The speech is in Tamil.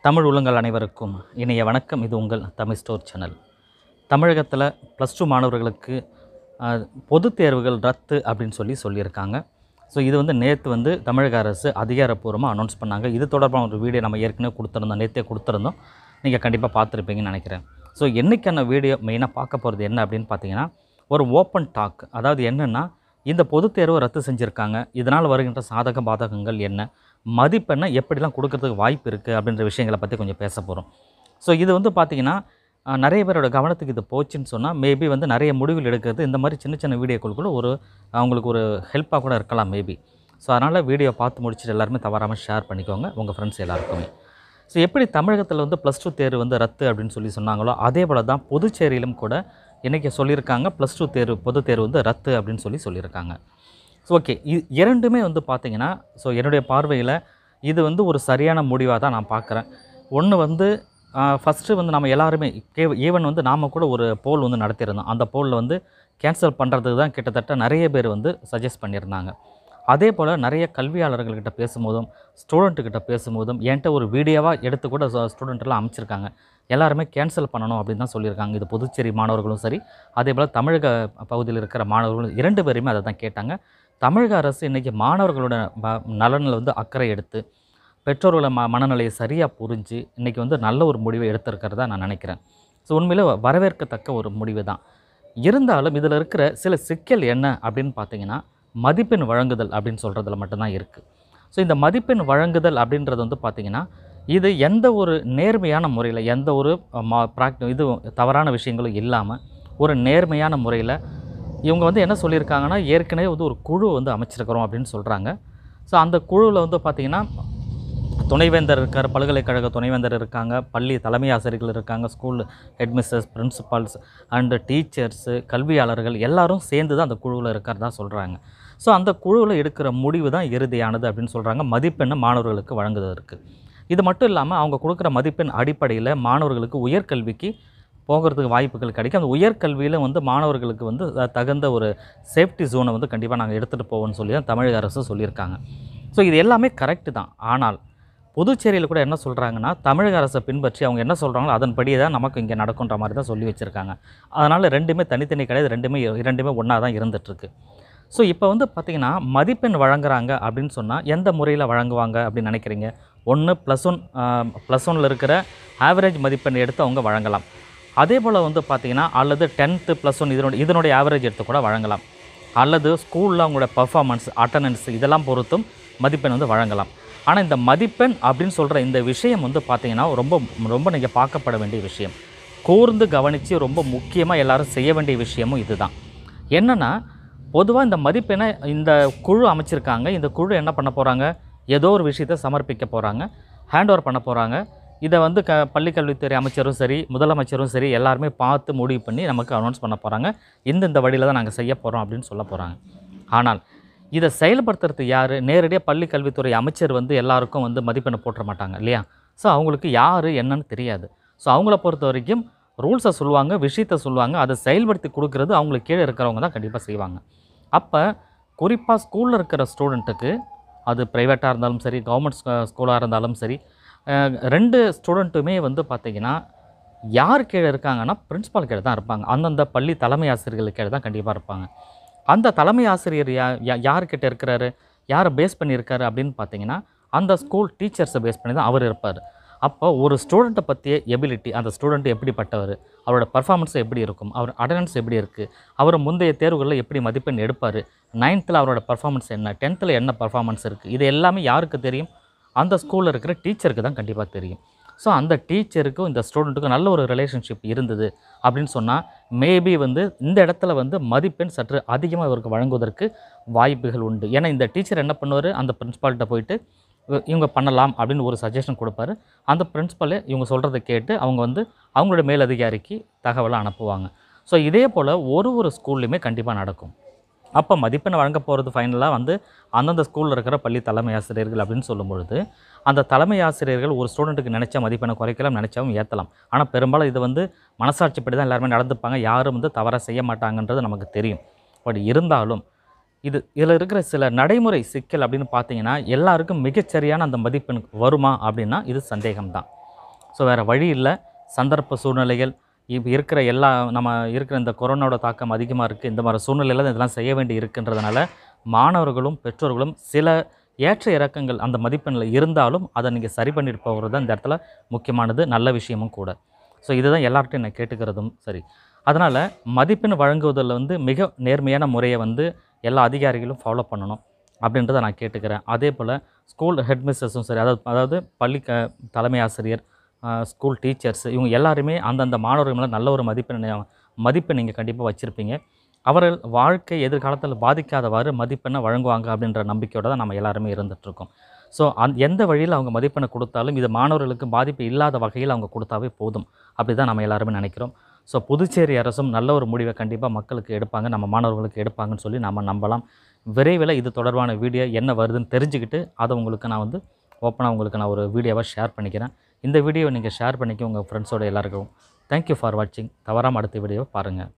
தமிழ் உள்ளங்கள் அனைவருக்கும் இனிய வணக்கம் இது உங்கள் தமிழ் ஸ்டோர் சேனல் தமிழகத்தில் ப்ளஸ் டூ மாணவர்களுக்கு அஹ், பொதுத் தேர்வுகள் ரத்து அப்படின்னு சொல்லி சொல்லியிருக்காங்க ஸோ இது வந்து நேற்று வந்து தமிழக அரசு அதிகாரப்பூர்வமாக அனௌன்ஸ் பண்ணாங்க இது தொடர்பான ஒரு வீடியோ நம்ம ஏற்கனவே கொடுத்துருந்தோம் நேற்றே கொடுத்துருந்தோம் நீங்கள் கண்டிப்பாக பார்த்துருப்பீங்கன்னு நினைக்கிறேன் ஸோ என்றைக்கான வீடியோ மெயினாக பார்க்க போகிறது என்ன அப்படின்னு பார்த்தீங்கன்னா ஒரு ஓப்பன் டாக் அதாவது என்னென்னா இந்த பொதுத் தேர்வை ரத்து செஞ்சுருக்காங்க இதனால் வருகின்ற சாதக பாதகங்கள் என்ன மதிப்பெண்ணை எப்படிலாம் கொடுக்கறதுக்கு வாய்ப்பு இருக்குது அப்படின்ற விஷயங்களை பற்றி கொஞ்சம் பேச போகிறோம் ஸோ இது வந்து பார்த்திங்கன்னா அஹ், நிறைய பேரோட கவனத்துக்கு இது போச்சுன்னு சொன்னால் மேபி வந்து நிறைய முடிவுகள் எடுக்கிறது இந்த மாதிரி சின்ன சின்ன வீடியோக்கள் கூட ஒரு அவங்களுக்கு ஒரு ஹெல்ப்பாக கூட இருக்கலாம் மேபி ஸோ அதனால் வீடியோ பார்த்து முடிச்சுட்டு எல்லாருமே தவறாமல் ஷேர் பண்ணிக்கோங்க உங்கள் ஃப்ரெண்ட்ஸ் எல்லாருக்குமே ஸோ எப்படி தமிழகத்தில் வந்து ப்ளஸ் டூ தேர்வு வந்து ரத்து அப்படின்னு சொல்லி சொன்னாங்களோ அதே போல் தான் புதுச்சேரியிலும் கூட இன்றைக்கி சொல்லியிருக்காங்க ப்ளஸ் டூ தேர்வு பொதுத் தேர்வு வந்து ரத்து அப்படின்னு சொல்லி சொல்லியிருக்காங்க ஸோ ஓகே இ இரண்டுமே வந்து பார்த்தீங்கன்னா ஸோ என்னுடைய பார்வையில் இது வந்து ஒரு சரியான முடிவாக தான் நான் பார்க்குறேன் ஒன்று வந்து ஃபஸ்ட்டு வந்து நம்ம எல்லாருமே கே ஈவன் வந்து நாம் கூட ஒரு போல் வந்து நடத்தியிருந்தோம் அந்த போலில் வந்து கேன்சல் பண்ணுறதுக்கு தான் கிட்டத்தட்ட நிறைய பேர் வந்து சஜஸ்ட் பண்ணியிருந்தாங்க அதே போல் நிறைய கல்வியாளர்கள்கிட்ட பேசும்போதும் ஸ்டூடெண்ட்டுக்கிட்ட பேசும்போதும் என்கிட்ட ஒரு வீடியோவாக எடுத்து கூட ஸ்டூடெண்ட் எல்லாம் அமைச்சிருக்காங்க எல்லாருமே கேன்சல் பண்ணணும் அப்படின்னு தான் சொல்லியிருக்காங்க இது புதுச்சேரி மாணவர்களும் சரி அதே போல் தமிழக பகுதியில் இருக்கிற மாணவர்களும் இரண்டு பேருமே அதை தான் கேட்டாங்க தமிழக அரசு இன்றைக்கி மாணவர்களோட ம நலனில் வந்து அக்கறை எடுத்து பெற்றோர்கள ம மனநிலையை சரியாக புரிஞ்சு இன்றைக்கி வந்து நல்ல ஒரு முடிவை எடுத்திருக்கிறதா நான் நினைக்கிறேன் ஸோ உண்மையில் வரவேற்கத்தக்க ஒரு முடிவு தான் இருந்தாலும் இதில் இருக்கிற சில சிக்கல் என்ன அப்படின்னு பார்த்தீங்கன்னா மதிப்பெண் வழங்குதல் அப்படின்னு சொல்கிறதுல மட்டும்தான் இருக்குது ஸோ இந்த மதிப்பெண் வழங்குதல் அப்படின்றது வந்து பார்த்திங்கன்னா இது எந்த ஒரு நேர்மையான முறையில் எந்த ஒரு மா ப்ராக்டி இது தவறான விஷயங்களும் இல்லாமல் ஒரு நேர்மையான முறையில் இவங்க வந்து என்ன சொல்லியிருக்காங்கன்னா ஏற்கனவே வந்து ஒரு குழு வந்து அமைச்சிருக்கிறோம் அப்படின்னு சொல்கிறாங்க ஸோ அந்த குழுவில் வந்து பார்த்திங்கன்னா துணைவேந்தர் இருக்கார் பல்கலைக்கழக துணைவேந்தர் இருக்காங்க பள்ளி தலைமை ஆசிரியர்கள் இருக்காங்க school headmasters principals and teachers கல்வியாளர்கள் எல்லாரும் சேர்ந்து தான் அந்த குழுவில் இருக்கிறதா சொல்கிறாங்க ஸோ அந்த குழுவில் எடுக்கிற முடிவு தான் இறுதியானது அப்படின்னு சொல்கிறாங்க மதிப்பெண்ணை மாணவர்களுக்கு வழங்குவதற்கு இது மட்டும் இல்லாமல் அவங்க கொடுக்குற மதிப்பெண் அடிப்படையில் மாணவர்களுக்கு உயர்கல்விக்கு போகிறதுக்கு வாய்ப்புகள் கிடைக்கும் அந்த உயர்கல்வியில் வந்து மாணவர்களுக்கு வந்து த- தகுந்த ஒரு சேஃப்டி ஜோனை வந்து கண்டிப்பாக நாங்கள் எடுத்துகிட்டு போவோம்னு சொல்லி தான் தமிழக அரசு சொல்லியிருக்காங்க ஸோ இது எல்லாமே கரெக்டு தான் ஆனால் புதுச்சேரியில் கூட என்ன சொல்கிறாங்கன்னா தமிழக அரசை பின்பற்றி அவங்க என்ன சொல்கிறாங்களோ அதன்படியே தான் நமக்கு இங்கே நடக்குன்ற மாதிரி தான் சொல்லி வச்சுருக்காங்க அதனால் ரெண்டுமே தனித்தனி கிடையாது ரெண்டுமே இரண்டுமே ஒன்றா தான் இருந்துகிட்ருக்கு ஸோ இப்போ வந்து பார்த்திங்கன்னா மதிப்பெண் வழங்குறாங்க அப்படின்னு சொன்னால் எந்த முறையில் வழங்குவாங்க அப்படின்னு நினைக்கிறீங்க ஒன்று ப்ளஸ் ஒன் ப்ளஸ் ஒனில் இருக்கிற ஆவரேஜ் மதிப்பெண் எடுத்து அவங்க வழங்கலாம் அதே போல் வந்து பார்த்திங்கன்னா அல்லது டென்த்து ப்ளஸ் ஒன் இதனுடைய இதனுடைய ஆவரேஜ் எடுத்து கூட வழங்கலாம் அல்லது ஸ்கூலில் அவங்களோட பர்ஃபார்மன்ஸ் அட்டண்டன்ஸ் இதெல்லாம் பொறுத்தும் மதிப்பெண் வந்து வழங்கலாம் ஆனால் இந்த மதிப்பெண் அப்படின்னு சொல்கிற இந்த விஷயம் வந்து பார்த்திங்கன்னா ரொம்ப ரொம்ப நீங்கள் பார்க்கப்பட வேண்டிய விஷயம் கூர்ந்து கவனித்து ரொம்ப முக்கியமாக எல்லாரும் செய்ய வேண்டிய விஷயமும் இதுதான் என்னென்னா பொதுவாக இந்த மதிப்பெண்ணை இந்த குழு அமைச்சிருக்காங்க இந்த குழு என்ன பண்ண போகிறாங்க ஏதோ ஒரு விஷயத்தை சமர்ப்பிக்க போகிறாங்க ஹேண்ட் ஓவர் பண்ண போகிறாங்க இதை வந்து க பள்ளிக்கல்வித்துறை அமைச்சரும் சரி முதலமைச்சரும் சரி எல்லாருமே பார்த்து முடிவு பண்ணி நமக்கு அனௌன்ஸ் பண்ண போகிறாங்க இந்த இந்த வழியில் தான் நாங்கள் செய்ய போகிறோம் அப்படின்னு சொல்ல போகிறாங்க ஆனால் இதை செயல்படுத்துறது யார் நேரடியாக பள்ளி கல்வித்துறை அமைச்சர் வந்து எல்லாருக்கும் வந்து மதிப்பெண்ணை போட்டுற மாட்டாங்க இல்லையா ஸோ அவங்களுக்கு யார் என்னன்னு தெரியாது ஸோ அவங்கள பொறுத்த வரைக்கும் ரூல்ஸை சொல்லுவாங்க விஷயத்தை சொல்லுவாங்க அதை செயல்படுத்தி கொடுக்குறது அவங்களுக்கு கீழே இருக்கிறவங்க தான் கண்டிப்பாக செய்வாங்க அப்போ குறிப்பாக ஸ்கூலில் இருக்கிற ஸ்டூடெண்ட்டுக்கு அது ப்ரைவேட்டாக இருந்தாலும் சரி கவர்மெண்ட் ஸ்கூலாக இருந்தாலும் சரி அஹ், ரெண்டு ஸ்டூடெண்ட்டுமே வந்து பார்த்திங்கன்னா யார் கீழே இருக்காங்கன்னா பிரின்ஸிபால் கீழே தான் இருப்பாங்க அந்தந்த பள்ளி தலைமை ஆசிரியர்கள் கீழே தான் கண்டிப்பாக இருப்பாங்க அந்த தலைமை ஆசிரியர் யா யா- யார்கிட்ட இருக்கிறாரு யாரை பேஸ் பண்ணியிருக்காரு அப்படின்னு பார்த்தீங்கன்னா அந்த ஸ்கூல் டீச்சர்ஸை பேஸ் பண்ணி தான் அவர் இருப்பார் அப்போ ஒரு ஸ்டூடெண்ட்டை பற்றிய எபிலிட்டி அந்த ஸ்டூடெண்ட் எப்படிப்பட்டவர் அவரோட பர்ஃபார்மன்ஸ் எப்படி இருக்கும் அவர் அட்டண்டன்ஸ் எப்படி இருக்குது அவர் முந்தைய தேர்வுகளில் எப்படி மதிப்பெண் எடுப்பார் நைன்த்தில் அவரோட பர்ஃபார்மன்ஸ் என்ன டென்த்தில் என்ன பர்ஃபார்மன்ஸ் இருக்குது இது எல்லாமே யாருக்கு தெரியும் அந்த ஸ்கூலில் இருக்கிற டீச்சருக்கு தான் கண்டிப்பாக தெரியும் ஸோ அந்த டீச்சருக்கும் இந்த ஸ்டூடெண்ட்டுக்கும் நல்ல ஒரு ரிலேஷன்ஷிப் இருந்தது அப்படின்னு சொன்னால் மேபி வந்து இந்த இடத்துல வந்து மதிப்பெண் சற்று அதிகமாக இவருக்கு வழங்குவதற்கு வாய்ப்புகள் உண்டு ஏன்னா இந்த டீச்சர் என்ன பண்ணுவார் அந்த பிரின்ஸ்பால்கிட்ட போயிட்டு இவ- இவங்க பண்ணலாம் அப்படின்னு ஒரு சஜஷன் கொடுப்பாரு அந்த பிரின்ஸ்பலே இவங்க சொல்கிறத கேட்டு அவங்க வந்து அவங்களோட மேலதிகாரிக்கு தகவலை அனுப்புவாங்க ஸோ இதே போல் ஒரு ஒரு ஸ்கூல்லையுமே கண்டிப்பாக நடக்கும் அப்போ மதிப்பெண் வழங்க போகிறது ஃபைனலாக வந்து அந்தந்த ஸ்கூலில் இருக்கிற பள்ளி தலைமை ஆசிரியர்கள் அப்படின்னு சொல்லும்பொழுது அந்த தலைமை ஆசிரியர்கள் ஒரு ஸ்டூடெண்ட்டுக்கு நினச்ச மதிப்பெண்ணை குறைக்கலாம் நினச்சாவும் ஏற்றலாம் ஆனால் பெரும்பாலும் இது வந்து மனசாட்சிப்படி தான் எல்லாருமே நடந்துப்பாங்க யாரும் வந்து தவறாக செய்ய மாட்டாங்கன்றது நமக்கு தெரியும் பட் இருந்தாலும் இது இதில் இருக்கிற சில நடைமுறை சிக்கல் அப்படின்னு பார்த்தீங்கன்னா எல்லாருக்கும் மிகச்சரியான அந்த மதிப்பெண் வருமா அப்படின்னா இது சந்தேகம்தான் ஸோ வேறு வழி இல்லை சந்தர்ப்ப சூழ்நிலைகள் இப்போ இருக்கிற எல்லா நம்ம இருக்கிற இந்த கொரோனாவோட தாக்கம் அதிகமாக இருக்குது இந்த மாதிரி சூழ்நிலையில் தான் இதெல்லாம் செய்ய வேண்டி இருக்குன்றதுனால மாணவர்களும் பெற்றோர்களும் சில ஏற்ற இறக்கங்கள் அந்த மதிப்பெண்ணில் இருந்தாலும் அதை நீங்கள் சரி பண்ணிட்டு போகிறது தான் இந்த இடத்துல முக்கியமானது நல்ல விஷயமும் கூட ஸோ இதுதான் எல்லார்ட்டையும் நான் கேட்டுக்கிறதும் சரி அதனால் மதிப்பெண் வழங்குவதில் வந்து மிக நேர்மையான முறையை வந்து எல்லா அதிகாரிகளும் ஃபாலோ பண்ணணும் அப்படின்றத நான் கேட்டுக்கிறேன் அதே போல் ஸ்கூல் ஹெட்மிஸ்டர்ஸும் சரி அதாவது அதாவது பள்ளி க தலைமை ஆசிரியர் ஆஹ் ஸ்கூல் டீச்சர்ஸ் இவங்க எல்லாருமே அந்தந்த மாணவர்கள் மேலே நல்ல ஒரு மதிப்பெண் மதிப்பெண் நீங்கள் கண்டிப்பாக வச்சுருப்பீங்க அவர்கள் வாழ்க்கை எதிர்காலத்தில் பாதிக்காதவாறு மதிப்பெண்ணை வழங்குவாங்க அப்படின்ற நம்பிக்கையோடு தான் நம்ம எல்லாருமே இருந்துகிட்ருக்கோம் ஸோ அந் எந்த வழியில் அவங்க மதிப்பெண்ணை கொடுத்தாலும் இது மாணவர்களுக்கு பாதிப்பு இல்லாத வகையில் அவங்க கொடுத்தாவே போதும் அப்படி தான் நம்ம எல்லாருமே நினைக்கிறோம் ஸோ புதுச்சேரி அரசும் நல்ல ஒரு முடிவை கண்டிப்பாக மக்களுக்கு எடுப்பாங்க நம்ம மாணவர்களுக்கு எடுப்பாங்கன்னு சொல்லி நம்ம நம்பலாம் விரைவில் இது தொடர்பான வீடியோ என்ன வருதுன்னு தெரிஞ்சுக்கிட்டு அதை உங்களுக்கு நான் வந்து ஓப்பனாக உங்களுக்கு நான் ஒரு வீடியோவாக ஷேர் பண்ணிக்கிறேன் இந்த வீடியோவை நீங்கள் ஷேர் பண்ணிக்க உங்கள் ஃப்ரெண்ட்ஸோட எல்லாருக்கும் தேங்க்யூ ஃபார் வாட்சிங் தவறாமல் அடுத்த வீடியோவை பாருங்கள்